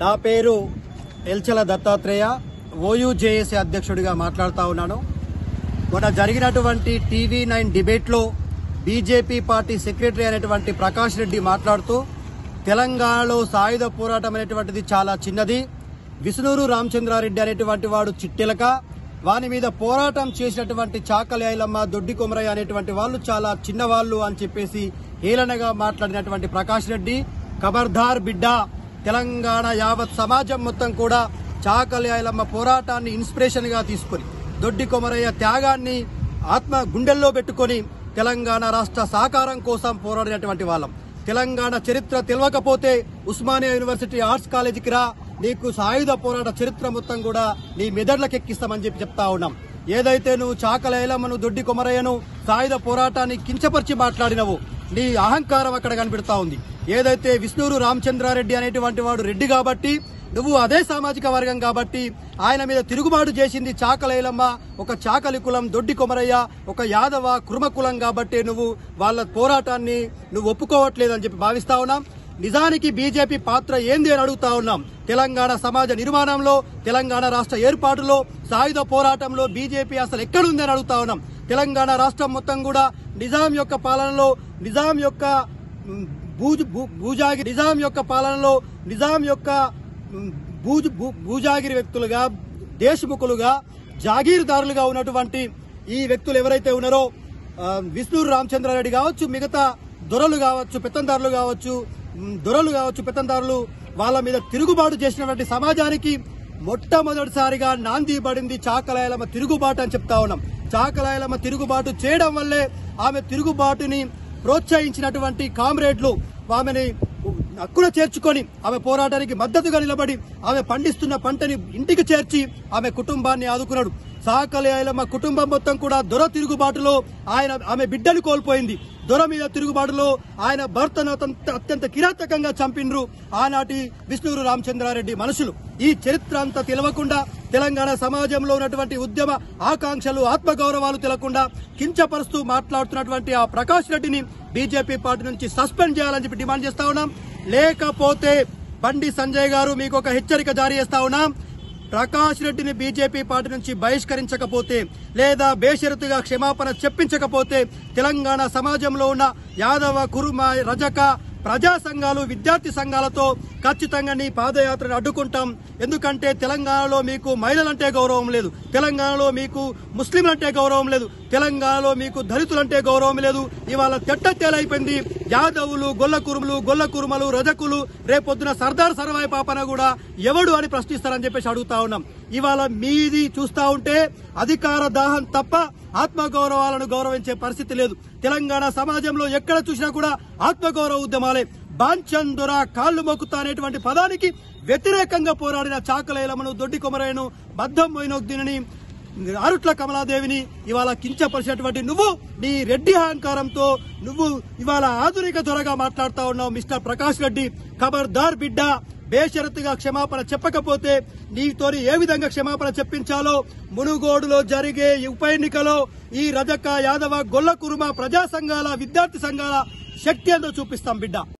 నా పేరు ఎల్చల దత్తాత్రేయ ఓయూజేఏసీ అధ్యక్షుడిగా మాట్లాడుతూ ఉన్నాను మొన్న జరిగినటువంటి టీవీ నైన్ డిబేట్లో బీజేపీ పార్టీ సెక్రటరీ అయినటువంటి ప్రకాష్ రెడ్డి మాట్లాడుతూ తెలంగాణలో సాయుధ పోరాటం అనేటువంటిది చాలా చిన్నది విష్ణూరు రామచంద్రారెడ్డి అనేటువంటి వాడు చిట్టెలక వాని మీద పోరాటం చేసినటువంటి చాకలి ఐలమ్మ దొడ్డి కొమరయ్య అనేటువంటి వాళ్ళు చాలా చిన్నవాళ్ళు అని చెప్పేసి హేళనగా మాట్లాడినటువంటి ప్రకాష్ రెడ్డి ఖబర్దార్ బిడ్డ తెలంగాణ యావత్ సమాజం మొత్తం కూడా చాకలి ఐలమ్మ పోరాటాన్ని ఇన్స్పిరేషన్ గా తీసుకొని దొడ్డి కొమరయ్య త్యాగాన్ని ఆత్మ గుండెల్లో పెట్టుకొని తెలంగాణ రాష్ట్ర సాకారం కోసం పోరాడినటువంటి వాళ్ళం తెలంగాణ చరిత్ర తెలియకపోతే ఉస్మానియా యూనివర్సిటీ ఆర్ట్స్ కాలేజీకి రా నీకు సాయుధ పోరాట చరిత్ర మొత్తం కూడా నీ మెదడులకు ఎక్కిస్తామని చెప్పి చెప్తా ఉన్నాం ఏదైతే నువ్వు చాకల ఐలమ్మను దొడ్డి కొమరయ్యను సాయుధ పోరాటాన్ని కించపరిచి మాట్లాడినవు నీ అహంకారం అక్కడ కనిపెడతా ఉంది ఏదైతే విష్ణూరు రామచంద్రారెడ్డి అనేటువంటి వాడు రెడ్డి కాబట్టి నువ్వు అదే సామాజిక వర్గం కాబట్టి ఆయన మీద తిరుగుబాటు చేసింది చాకలైలమ్మ ఒక చాకలి కులం దొడ్డి కొమరయ్య ఒక యాదవ కుర్మ కులం కాబట్టి నువ్వు వాళ్ళ పోరాటాన్ని నువ్వు ఒప్పుకోవట్లేదని చెప్పి భావిస్తా ఉన్నాం నిజానికి బీజేపీ పాత్ర ఏంది అని అడుగుతా ఉన్నాం తెలంగాణ సమాజ నిర్మాణంలో తెలంగాణ రాష్ట్ర ఏర్పాటులో సాయుధ పోరాటంలో బీజేపీ అసలు ఎక్కడుంది అని అడుగుతా ఉన్నాం తెలంగాణ రాష్ట్రం మొత్తం కూడా నిజాం యొక్క పాలనలో నిజాం యొక్క మ్, భూజ- భూ- భూజాగి నిజాం యొక్క పాలనలో నిజాం యొక్క మ్, భూజ భూ- భూజాగిరి వ్యక్తులుగా దేశముఖులుగా జాగీర్దారులుగా ఉన్నటువంటి ఈ వ్యక్తులు ఎవరైతే ఉన్నారో ఆ, విష్ణూరు రామచంద్రారెడ్డి కావచ్చు మిగతా దొరలు కావచ్చు పెత్తందారులు కావచ్చు మ్, దొరలు కావచ్చు పెత్తందారులు వాళ్ళ మీద తిరుగుబాటు చేసినటువంటి సమాజానికి మొట్టమొదటిసారిగా నాంది పడింది చాకలాయలమ్మ తిరుగుబాటు అని చెప్తా ఉన్నాం చాకలాయలమ్మ తిరుగుబాటు చేయడం వల్లే ఆమె తిరుగుబాటుని ప్రోత్సహించినటువంటి కామ్రేడ్లు ఆమెని హక్కున చేర్చుకొని ఆమె పోరాటానికి మద్దతుగా నిలబడి ఆమె పండిస్తున్న పంటని ఇంటికి చేర్చి ఆమె కుటుంబాన్ని ఆదుకున్నాడు సాకలి ఐలమ్మ కుటుంబం మొత్తం కూడా దొర తిరుగుబాటులో ఆయన ఆమె బిడ్డను కోల్పోయింది దొర మీద తిరుగుబాటులో ఆయన భర్తను అతంత- అత్యంత కిరాతకంగా చంపినరు ఆనాటి విష్ణూరు రామచంద్రారెడ్డి మనుషులు ఈ చరిత్ర అంతా తెలవకుండా తెలంగాణ సమాజంలో ఉన్నటువంటి ఉద్యమ ఆకాంక్షలు ఆత్మగౌరవాలు తెలకుండా కించపరుస్తూ మాట్లాడుతున్నటువంటి ఆ ప్రకాష్ రెడ్డిని బీజేపీ పార్టీ నుంచి సస్పెండ్ చేయాలని చెప్పి డిమాండ్ చేస్తా ఉన్నాం లేకపోతే బండి సంజయ్ గారు మీకు ఒక హెచ్చరిక జారీ చేస్తా ఉన్నాం ప్రకాష్ రెడ్డిని బీజేపీ పార్టీ నుంచి బహిష్కరించకపోతే లేదా బేషరతుగా క్షమాపణ చెప్పించకపోతే తెలంగాణ సమాజంలో ఉన్న యాదవ కురుమ రజక ప్రజా సంఘాలు విద్యార్థి సంఘాలతో ఖచ్చితంగా నీ పాదయాత్రను అడ్డుకుంటాం ఎందుకంటే తెలంగాణలో మీకు మహిళలంటే గౌరవం లేదు తెలంగాణలో మీకు ముస్లింలంటే గౌరవం లేదు తెలంగాణలో మీకు దళితులంటే గౌరవం లేదు ఇవాళ తెట్ట తేలైపోయింది యాదవులు గొల్ల కురుములు గొల్ల కురుమలు రజకులు రేపొద్దున సర్దార్ సర్వాయి పాపన కూడా ఎవడు అని ప్రశ్నిస్తారని చెప్పేసి అడుగుతా ఉన్నాం ఇవాళ మీది చూస్తా ఉంటే అధికార దాహం తప్ప ఆత్మగౌరవాలను గౌరవించే పరిస్థితి లేదు తెలంగాణ సమాజంలో ఎక్కడ చూసినా కూడా ఆత్మగౌరవ ఉద్యమాలే బాంచందుర కాళ్లు మొక్కుతా అనేటువంటి పదానికి వ్యతిరేకంగా పోరాడిన చాకలేలమ్మను దొడ్డి కొమరయ్యను బద్దం మొయినొద్దినని అరుట్ల కమలాదేవిని ఇవాళ కించపరిచినటువంటి నువ్వు నీ రెడ్డి అహంకారంతో నువ్వు ఇవాళ ఆధునిక త్వరగా మాట్లాడుతా ఉన్నావు మిస్టర్ ప్రకాష్ రెడ్డి ఖబర్దార్ బిడ్డ బేషరతుగా క్షమాపణ చెప్పకపోతే నీతోని ఏ విధంగా క్షమాపణ చెప్పించాలో మునుగోడులో జరిగే ఈ ఉప ఎన్నికలో ఈ రజక యాదవ గొల్ల కురుమ ప్రజా సంఘాల విద్యార్థి సంఘాల శక్తి ఎంతో చూపిస్తాం బిడ్డ